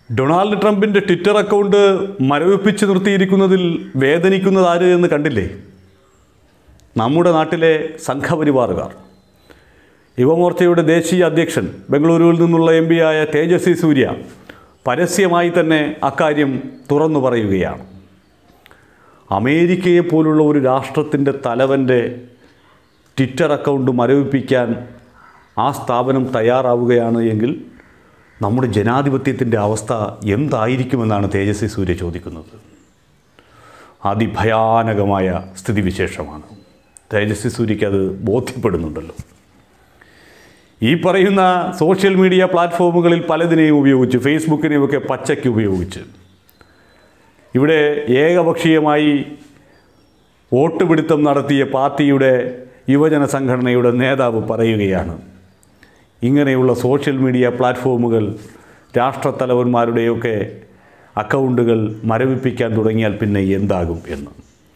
Donald ട്രംപിൻ്റെ Twitter account Twitter account മരവിപ്പിച്ച് നിർത്തിയിരിക്കുന്നതിൽ വേദനിക്കുന്നത് ആര് എന്ന് കണ്ടില്ലേ നമ്മുടെ നാട്ടിലെ സംഘപരിവാറുകാർ യുവമോർച്ചയുടെ ദേശീയ അധ്യക്ഷൻ ബംഗളൂരുവിൽ നിന്നുള്ള എം ആയ തേജസ്വി സൂര്യ പരസ്യമായി തന്നെ അക്കാര്യം തുറന്നു പറയുകയാണ് അമേരിക്കയെ പോലുള്ള ഒരു രാഷ്ട്രത്തിൻ്റെ തലവൻ്റെ ട്വിറ്റർ അക്കൗണ്ട് മരവിപ്പിക്കാൻ ആ സ്ഥാപനം തയ്യാറാവുകയാണ് എങ്കിൽ നമ്മുടെ ജനാധിപത്യത്തിൻ്റെ അവസ്ഥ എന്തായിരിക്കുമെന്നാണ് തേജസ്വി സൂര്യ ചോദിക്കുന്നത് അതിഭയാനകമായ സ്ഥിതിവിശേഷമാണ് തേജസ്വി സൂര്യയ്ക്ക് അത് ബോധ്യപ്പെടുന്നുണ്ടല്ലോ ഈ പറയുന്ന സോഷ്യൽ മീഡിയ പ്ലാറ്റ്ഫോമുകളിൽ പലതിനെയും ഉപയോഗിച്ച് ഫേസ്ബുക്കിനെയുമൊക്കെ പച്ചയ്ക്ക് ഉപയോഗിച്ച് ഇവിടെ ഏകപക്ഷീയമായി വോട്ട് പിടുത്തം നടത്തിയ പാർട്ടിയുടെ യുവജന സംഘടനയുടെ നേതാവ് പറയുകയാണ് ഇങ്ങനെയുള്ള സോഷ്യൽ മീഡിയ പ്ലാറ്റ്ഫോമുകൾ രാഷ്ട്രത്തലവന്മാരുടെയൊക്കെ അക്കൗണ്ടുകൾ മരവിപ്പിക്കാൻ തുടങ്ങിയാൽ പിന്നെ എന്താകും എന്ന്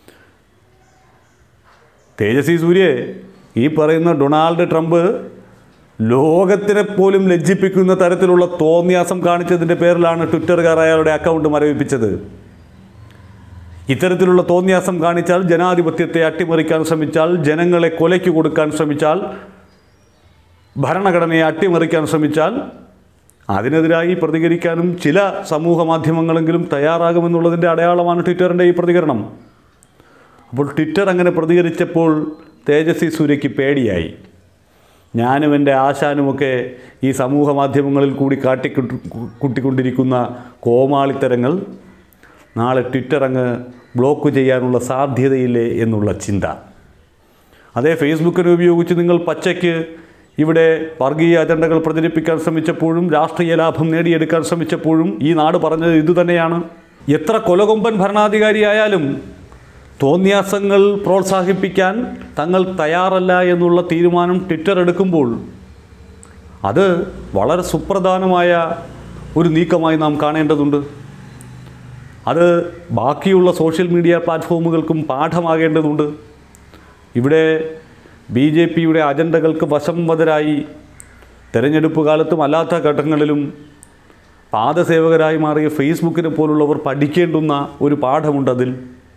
തേജസ്വി സൂര്യ ഈ പറയുന്ന ഡൊണാൾഡ് ട്രംപ് ലോകത്തിനെ പോലും ലജ്ജിപ്പിക്കുന്ന തരത്തിലുള്ള തോന്നിയാസം കാണിച്ചതിൻ്റെ പേരിലാണ് ട്വിറ്ററുകാർ അയാളുടെ അക്കൗണ്ട് മരവിപ്പിച്ചത് ഇത്തരത്തിലുള്ള തോന്നിയാസം കാണിച്ചാൽ ജനാധിപത്യത്തെ അട്ടിമറിക്കാൻ ശ്രമിച്ചാൽ ജനങ്ങളെ കൊലയ്ക്ക് കൊടുക്കാൻ ശ്രമിച്ചാൽ ഭരണഘടനയെ അട്ടിമറിക്കാൻ ശ്രമിച്ചാൽ അതിനെതിരായി പ്രതികരിക്കാനും ചില സമൂഹ മാധ്യമങ്ങളെങ്കിലും തയ്യാറാകുമെന്നുള്ളതിൻ്റെ അടയാളമാണ് ട്വിറ്ററിൻ്റെ ഈ പ്രതികരണം അപ്പോൾ ട്വിറ്റർ അങ്ങനെ പ്രതികരിച്ചപ്പോൾ തേജസ്വി സൂര്യയ്ക്ക് പേടിയായി ഞാനും എൻ്റെ ആശാനുമൊക്കെ ഈ സമൂഹ മാധ്യമങ്ങളിൽ കൂടി കാട്ടിക്കുട്ടി കുട്ടിക്കൊണ്ടിരിക്കുന്ന കോമാളിത്തരങ്ങൾ നാളെ ട്വിറ്റർ അങ്ങ് ബ്ലോക്ക് ചെയ്യാനുള്ള സാധ്യതയില്ലേ എന്നുള്ള ചിന്ത അതേ ഫേസ്ബുക്കിനെ ഉപയോഗിച്ച് നിങ്ങൾ പച്ചയ്ക്ക് ഇവിടെ വർഗീയ അജണ്ടകൾ പ്രചരിപ്പിക്കാൻ ശ്രമിച്ചപ്പോഴും രാഷ്ട്രീയ ലാഭം നേടിയെടുക്കാൻ ശ്രമിച്ചപ്പോഴും ഈ നാട് പറഞ്ഞത് ഇതുതന്നെയാണ് എത്ര കൊലകൊമ്പൻ ഭരണാധികാരിയായാലും തോന്നിയാസങ്ങൾ പ്രോത്സാഹിപ്പിക്കാൻ തങ്ങൾ തയ്യാറല്ല എന്നുള്ള തീരുമാനം ട്വിറ്റർ എടുക്കുമ്പോൾ അത് വളരെ സുപ്രധാനമായ ഒരു നീക്കമായി നാം കാണേണ്ടതുണ്ട് അത് ബാക്കിയുള്ള സോഷ്യൽ മീഡിയ പ്ലാറ്റ്ഫോമുകൾക്കും പാഠമാകേണ്ടതുണ്ട് ഇവിടെ ബി ജെ പിയുടെ അജണ്ടകൾക്ക് വശംവതരായി തെരഞ്ഞെടുപ്പ് കാലത്തും അല്ലാത്ത ഘട്ടങ്ങളിലും പാദസേവകരായി മാറിയ ഫേസ്ബുക്കിനെ പോലുള്ളവർ പഠിക്കേണ്ടുന്ന ഒരു പാഠമുണ്ടതിൽ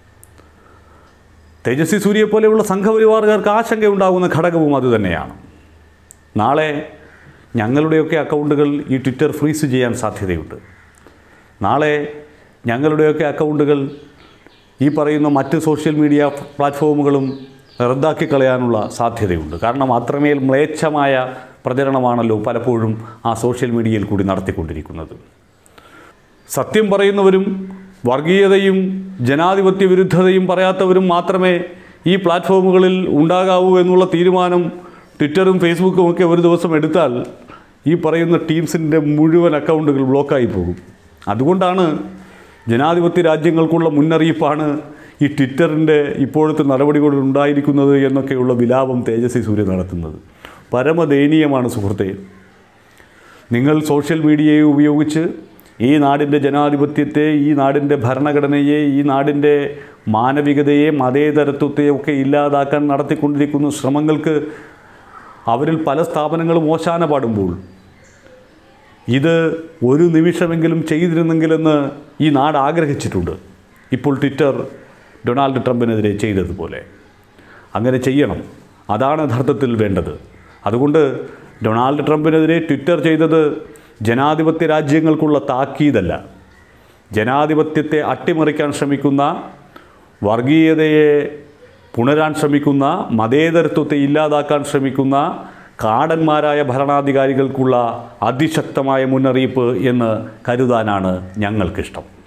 തേജസ്വി സൂര്യയെ പോലെയുള്ള സംഘപരിവാറുകാർക്ക് ആശങ്കയുണ്ടാകുന്ന ഘടകവും അതുതന്നെയാണ് നാളെ ഞങ്ങളുടെയൊക്കെ അക്കൗണ്ടുകൾ ഈ ട്വിറ്റർ ഫ്രീസ് ചെയ്യാൻ സാധ്യതയുണ്ട് നാളെ ഞങ്ങളുടെയൊക്കെ അക്കൗണ്ടുകൾ ഈ പറയുന്ന മറ്റ് സോഷ്യൽ മീഡിയ പ്ലാറ്റ്ഫോമുകളും റദ്ദാക്കി കളയാനുള്ള സാധ്യതയുണ്ട് കാരണം അത്രമേൽ മ്ലേച്ഛമായ പ്രചരണമാണല്ലോ പലപ്പോഴും ആ സോഷ്യൽ മീഡിയയിൽ കൂടി നടത്തിക്കൊണ്ടിരിക്കുന്നത് സത്യം പറയുന്നവരും വർഗീയതയും ജനാധിപത്യ വിരുദ്ധതയും പറയാത്തവരും മാത്രമേ ഈ പ്ലാറ്റ്ഫോമുകളിൽ ഉണ്ടാകാവൂ എന്നുള്ള തീരുമാനം ട്വിറ്ററും ഫേസ്ബുക്കും ഒക്കെ ഒരു ദിവസം എടുത്താൽ ഈ പറയുന്ന ടീംസിൻ്റെ മുഴുവൻ അക്കൗണ്ടുകൾ ബ്ലോക്കായി പോകും അതുകൊണ്ടാണ് ജനാധിപത്യ രാജ്യങ്ങൾക്കുള്ള മുന്നറിയിപ്പാണ് ഈ ട്വിറ്ററിൻ്റെ ഇപ്പോഴത്തെ നടപടികൾ ഉണ്ടായിരിക്കുന്നത് എന്നൊക്കെയുള്ള വിലാപം തേജസ്വി സൂര്യ നടത്തുന്നത് പരമദയനീയമാണ് സുഹൃത്തെ നിങ്ങൾ സോഷ്യൽ മീഡിയയെ ഉപയോഗിച്ച് ഈ നാടിൻ്റെ ജനാധിപത്യത്തെ ഈ നാടിൻ്റെ ഭരണഘടനയെ ഈ നാടിൻ്റെ മാനവികതയെ മതേതരത്വത്തെയും ഒക്കെ ഇല്ലാതാക്കാൻ നടത്തിക്കൊണ്ടിരിക്കുന്ന ശ്രമങ്ങൾക്ക് അവരിൽ പല സ്ഥാപനങ്ങളും ഓശാന പാടുമ്പോൾ ഇത് ഒരു നിമിഷമെങ്കിലും ചെയ്തിരുന്നെങ്കിലെന്ന് ഈ നാട് ആഗ്രഹിച്ചിട്ടുണ്ട് ഇപ്പോൾ ട്വിറ്റർ ഡൊണാൾഡ് ട്രംപിനെതിരെ ചെയ്തതുപോലെ അങ്ങനെ ചെയ്യണം അതാണ് യഥാർത്ഥത്തിൽ വേണ്ടത് അതുകൊണ്ട് ഡൊണാൾഡ് ട്രംപിനെതിരെ ട്വിറ്റർ ചെയ്തത് ജനാധിപത്യ രാജ്യങ്ങൾക്കുള്ള താക്കീതല്ല ജനാധിപത്യത്തെ അട്ടിമറിക്കാൻ ശ്രമിക്കുന്ന വർഗീയതയെ പുണരാൻ ശ്രമിക്കുന്ന മതേതരത്വത്തെ ഇല്ലാതാക്കാൻ ശ്രമിക്കുന്ന കാടന്മാരായ ഭരണാധികാരികൾക്കുള്ള അതിശക്തമായ മുന്നറിയിപ്പ് എന്ന് കരുതാനാണ് ഞങ്ങൾക്കിഷ്ടം